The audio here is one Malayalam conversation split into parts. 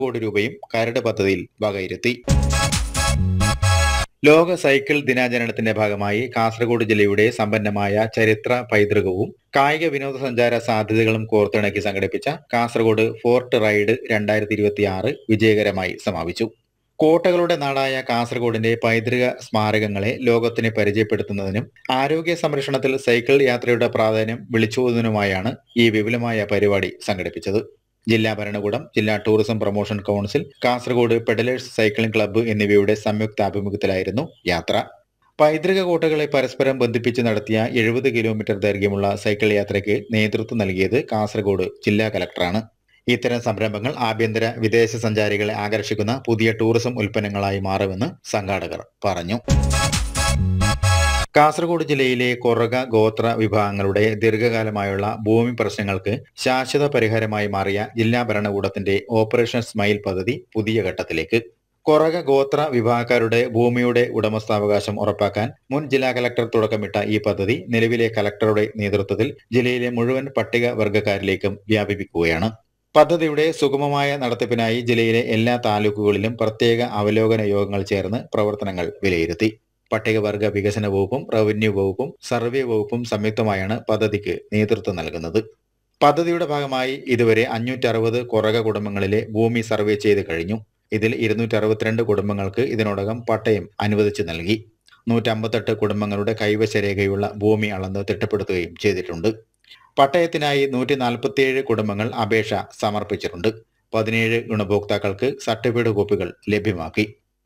കോടി രൂപയും കരട് പദ്ധതിയിൽ വകയിരുത്തി ലോക സൈക്കിൾ ദിനാചരണത്തിന്റെ ഭാഗമായി കാസർഗോഡ് ജില്ലയുടെ സമ്പന്നമായ ചരിത്ര പൈതൃകവും കായിക വിനോദസഞ്ചാര സാധ്യതകളും കോർത്തിണക്കി സംഘടിപ്പിച്ച കാസർഗോഡ് ഫോർട്ട് റൈഡ് രണ്ടായിരത്തി ഇരുപത്തി ആറ് വിജയകരമായി സമാപിച്ചു കോട്ടകളുടെ നാടായ കാസർഗോഡിന്റെ പൈതൃക സ്മാരകങ്ങളെ ലോകത്തിന് പരിചയപ്പെടുത്തുന്നതിനും ആരോഗ്യ സംരക്ഷണത്തിൽ സൈക്കിൾ യാത്രയുടെ പ്രാധാന്യം വിളിച്ചോതുന്നതിനുമായാണ് ഈ വിപുലമായ പരിപാടി സംഘടിപ്പിച്ചത് ജില്ലാ ഭരണകൂടം ജില്ലാ tourism promotion council Kasaragod pedalers cycling club എന്നിവയുടെ സംയുക്താഭിമുഖ്യത്തിലായിരുന്നു യാത്ര പൈതൃക കോട്ടകളെ പരസ്പരം ബന്ധിപ്പിച്ച് നടത്തിയ എഴുപത് കിലോമീറ്റർ ദൈർഘ്യമുള്ള സൈക്കിൾ യാത്രയ്ക്ക് നേതൃത്വം നൽകിയത് കാസർഗോഡ് ജില്ലാ കലക്ടറാണ് ഇത്തരം സംരംഭങ്ങൾ ആഭ്യന്തര വിദേശ സഞ്ചാരികളെ ആകർഷിക്കുന്ന പുതിയ ടൂറിസം ഉൽപ്പന്നങ്ങളായി മാറുമെന്ന് സംഘാടകർ പറഞ്ഞു കാസർഗോഡ് ജില്ലയിലെ കൊറക ഗോത്ര വിഭാഗങ്ങളുടെ ദീർഘകാലമായുള്ള ഭൂമി പ്രശ്നങ്ങൾക്ക് ശാശ്വത പരിഹാരമായി മാറിയ ജില്ലാ ഭരണകൂടത്തിന്റെ ഓപ്പറേഷൻ സ്മൈൽ പദ്ധതി പുതിയ ഘട്ടത്തിലേക്ക് കൊറക ഗോത്ര വിഭാഗക്കാരുടെ ഭൂമിയുടെ ഉടമസ്ഥാവകാശം ഉറപ്പാക്കാൻ മുൻ ജില്ലാ കലക്ടർ തുടക്കമിട്ട ഈ പദ്ധതി നിലവിലെ കലക്ടറുടെ നേതൃത്വത്തിൽ ജില്ലയിലെ മുഴുവൻ പട്ടിക വർഗ്ഗക്കാരിലേക്കും വ്യാപിപ്പിക്കുകയാണ് പദ്ധതിയുടെ സുഗമമായ നടത്തിപ്പിനായി ജില്ലയിലെ എല്ലാ താലൂക്കുകളിലും പ്രത്യേക അവലോകന യോഗങ്ങൾ ചേർന്ന് പ്രവർത്തനങ്ങൾ വിലയിരുത്തി പട്ടികവർഗ വികസന വകുപ്പും റവന്യൂ വകുപ്പും സർവേ വകുപ്പും സംയുക്തമായാണ് പദ്ധതിക്ക് നേതൃത്വം നൽകുന്നത് പദ്ധതിയുടെ ഭാഗമായി ഇതുവരെ അഞ്ഞൂറ്റി അറുപത് കുറക കുടുംബങ്ങളിലെ ഭൂമി സർവേ ചെയ്ത് കഴിഞ്ഞു ഇതിൽ ഇരുന്നൂറ്റി അറുപത്തിരണ്ട് കുടുംബങ്ങൾക്ക് ഇതിനോടകം പട്ടയം അനുവദിച്ചു നൽകി നൂറ്റമ്പത്തെട്ട് കുടുംബങ്ങളുടെ കൈവശ രേഖയുള്ള ഭൂമി അളന്ന് തിട്ടപ്പെടുത്തുകയും ചെയ്തിട്ടുണ്ട് പട്ടയത്തിനായി നൂറ്റി നാൽപ്പത്തിയേഴ് കുടുംബങ്ങൾ അപേക്ഷ സമർപ്പിച്ചിട്ടുണ്ട് പതിനേഴ് ഗുണഭോക്താക്കൾക്ക് സർട്ടിഫിക്കറ്റ് കോപ്പികൾ ലഭ്യമാക്കി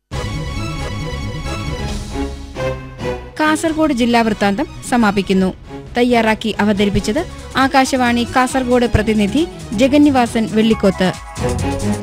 കാസർഗോഡ് ജില്ലാ വൃത്താന്തം സമാപിക്കുന്നു തയ്യാറാക്കി അവതരിപ്പിച്ചത് ആകാശവാണി കാസർഗോഡ് പ്രതിനിധി ജഗന്നിവാസൻ വെള്ളിക്കോത്ത്